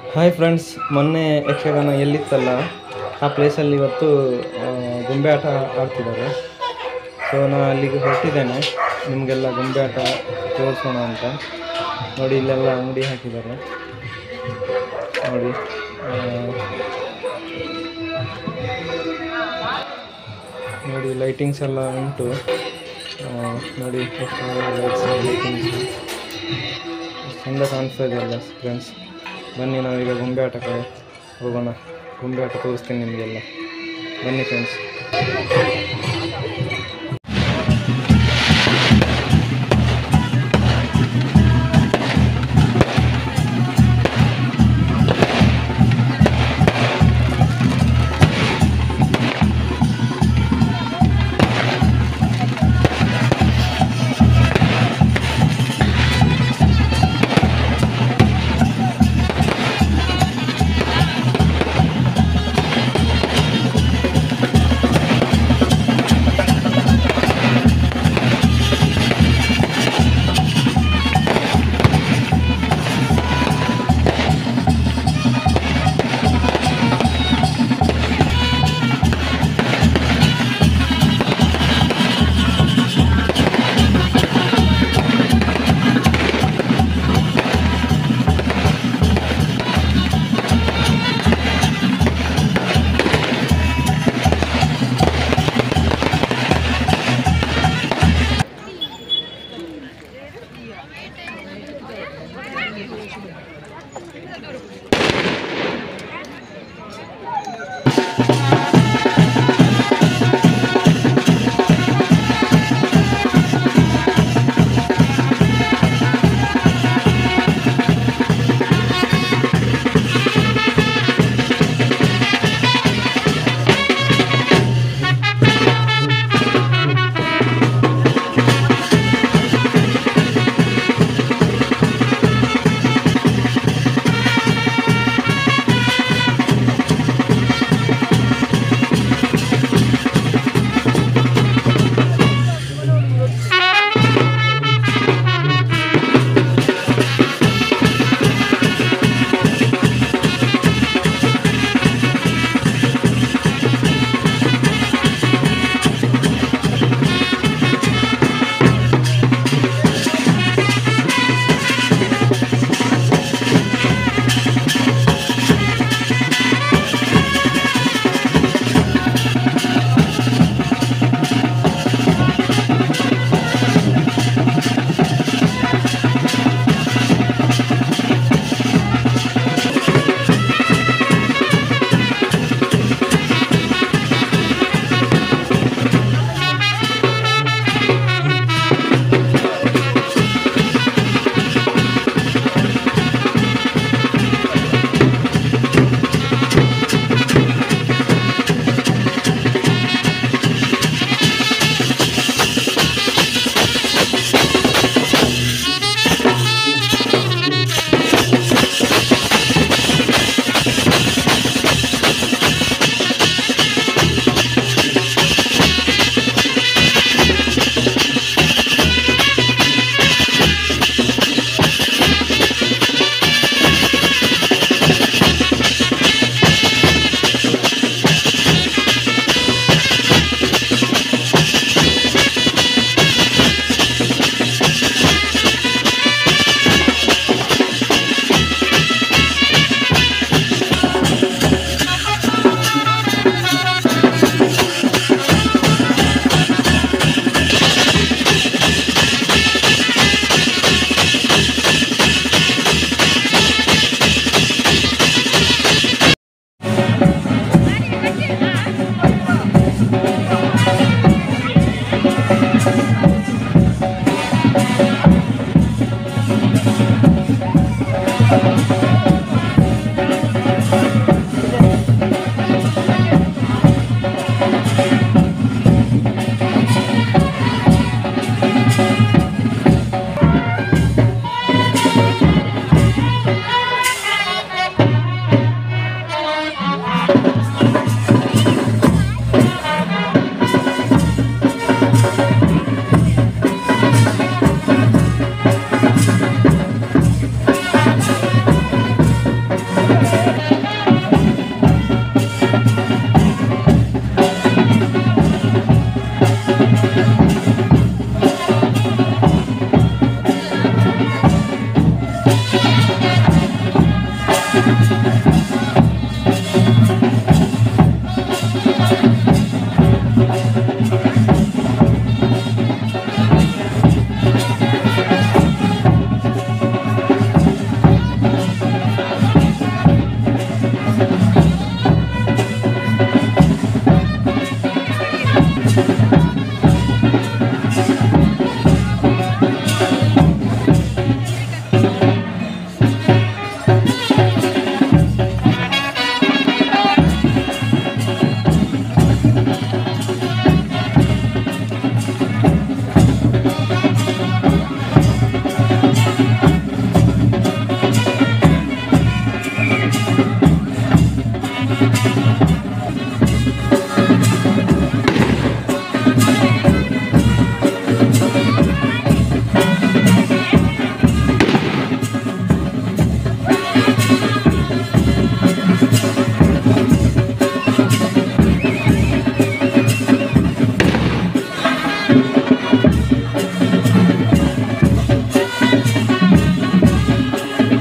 hi friends ಮೊನ್ನೆ ಯಕ್ಷಗಾನ ಎಲ್ಲಿತ್ತಲ್ಲ ಆ ಪ್ಲೇಸಲ್ಲಿ ಇವತ್ತು ಆ, ಗೊಂಬೆ ಆಟ ಆಡ್ತಿದ್ದಾರೆ ಸೊ ನಾನು ಅಲ್ಲಿಗೆ ಹೊರಟಿದ್ದೇನೆ ನಿಮಗೆಲ್ಲ ಗೊಂಬೆ ಆಟ ತೋರಿಸೋಣ ಅಂತ ನೋಡಿ ಇಲ್ಲೆಲ್ಲ ಅಂಗಡಿ ಹಾಕಿದ್ದಾರೆ ನೋಡಿ ಆ, ನೋಡಿ ಲೈಟಿಂಗ್ಸ್ ಎಲ್ಲ ಉಂಟು ಆ, ನೋಡಿ ಎಷ್ಟು ಲೈಟ್ಸ್ ಲೈಟಿಂಗ್ಸ್ ಚೆಂದ ಕಾಣಿಸ್ತಾ ಇದೆಯಲ್ಲ ಫ್ರೆಂಡ್ಸ್ ಬನ್ನಿ ನಾವೀಗ ಗೊಂಬೆ ಆಟ ಕಡೆ ಹೋಗೋಣ ಗೊಂಬೆ ಆಟ ತೋರಿಸ್ತೀನಿ ನಿಮಗೆಲ್ಲ ಬನ್ನಿ ಫ್ರೆಂಡ್ಸ್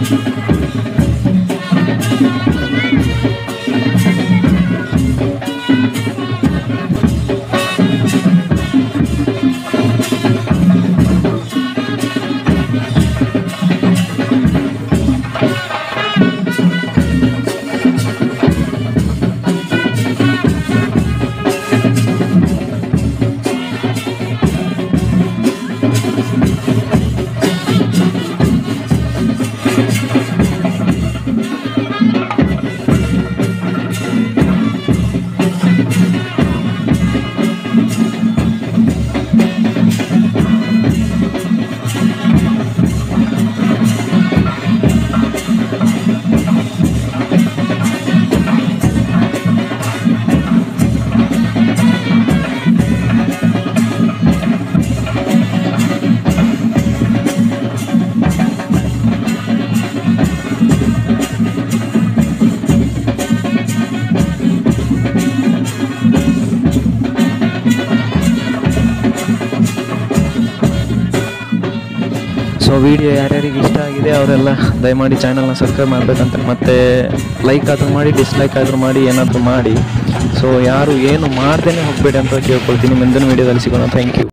ಸೊ ವಿಡಿಯೋ ಯಾರ್ಯಾರಿಗೆ ಇಷ್ಟ ಆಗಿದೆ ಅವರೆಲ್ಲ ದಯಮಾಡಿ ಚಾನಲ್ನ ಸಬ್ಸ್ಕ್ರೈಬ್ ಮಾಡಬೇಕಂತ ಮತ್ತು ಲೈಕ್ ಆದರೂ ಮಾಡಿ ಡಿಸ್ಲೈಕ್ ಆದರೂ ಮಾಡಿ ಏನಾದರೂ ಮಾಡಿ ಸೊ ಯಾರು ಏನು ಮಾಡ್ದೇ ಹೋಗಬೇಡಿ ಅಂತ ಕೇಳ್ಕೊಳ್ತೀನಿ ಮುಂದಿನ ವಿಡಿಯೋದಲ್ಲಿ ಸಿಗೋಣ ಥ್ಯಾಂಕ್ ಯು